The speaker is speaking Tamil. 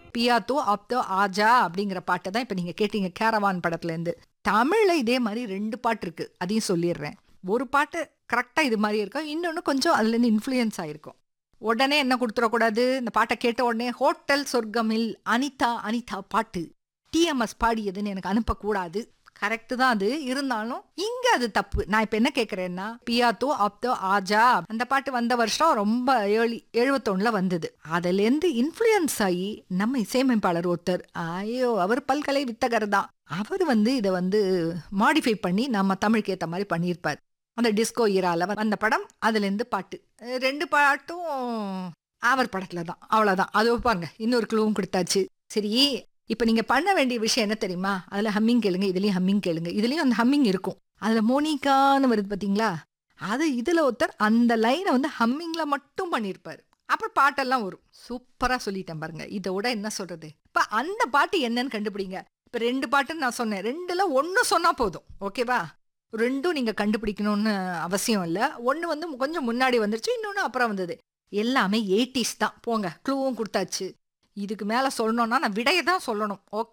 பியாத்தோ அப்தோ ஆஜா அப்படிங்கிற பாட்டை தான் இப்ப நீங்க கேட்டீங்க கேரவான் படத்துல இருந்து தமிழ்ல இதே மாதிரி ரெண்டு பாட்டு இருக்கு அதையும் சொல்லிடுறேன் ஒரு பாட்டு கரெக்டா இது மாதிரி இருக்கும் இன்னொன்னு கொஞ்சம் அதுல இருந்து இன்ஃப்ளூயன்ஸ் ஆயிருக்கும் உடனே என்ன கொடுத்துடக்கூடாது இந்த பாட்டை கேட்ட உடனே ஹோட்டல் சொர்க்கமில் அனிதா அனிதா பாட்டு டிஎம்எஸ் பாடியதுன்னு எனக்கு அனுப்பக்கூடாது கரெக்ட் தான் அது இருந்தாலும் இங்க அது தப்பு நான் இப்ப என்ன கேக்குறேன்னா பியாத்தோ அப்தோ ஆஜா அந்த பாட்டு வந்த வருஷம் ரொம்ப ஏழி எழுபத்தொன்னுல வந்தது அதுல இருந்து இன்ஃப்ளூயன்ஸ் ஆகி நம்ம இசையமைப்பாளர் ஒருத்தர் ஐயோ அவர் பல்கலை வித்தகர் தான் அவர் வந்து இதை வந்து மாடிஃபை பண்ணி நம்ம தமிழுக்கு ஏத்த மாதிரி பண்ணியிருப்பார் அந்த டிஸ்கோ ஈரால வந்த படம் அதுல இருந்து பாட்டு அஹ் ரெண்டு பாட்டும் அவர் படத்துல தான் அவ்வளவுதான் அது பாருங்க இன்னொரு க்ளூவும் கொடுத்தாச்சு சரி இப்ப நீங்க பண்ண வேண்டிய விஷயம் என்ன தெரியுமா அதுல ஹம்மிங் கேளுங்க இதுலயும் ஹம்மிங் கேளுங்க இதுலயும் அந்த ஹம்மிங் இருக்கும் அதுல மோனிகான்னு வருது பாத்தீங்களா அது இதுல ஒருத்தர் அந்த லைனை வந்து ஹம்மிங்ல மட்டும் பண்ணியிருப்பாரு அப்புறம் பாட்டெல்லாம் வரும் சூப்பரா சொல்லிட்டேன் பாருங்க இதோட என்ன சொல்றது இப்ப அந்த பாட்டு என்னன்னு கண்டுபிடிங்க இப்ப ரெண்டு பாட்டுன்னு நான் சொன்னேன் ரெண்டுல ஒன்னு சொன்னா போதும் ஓகேவா ரெண்டும் நீங்க கண்டுபிடிக்கணும்னு அவசியம் இல்ல ஒன்னு வந்து கொஞ்சம் முன்னாடி வந்துருச்சு இன்னொன்னு அப்புறம் வந்தது எல்லாமே எயிட்டிஸ் தான் போங்க க்ளூவும் கொடுத்தாச்சு இதுக்கு மேல சொல்லணும்னா நான் விடையை தான் சொல்லணும் ஓகே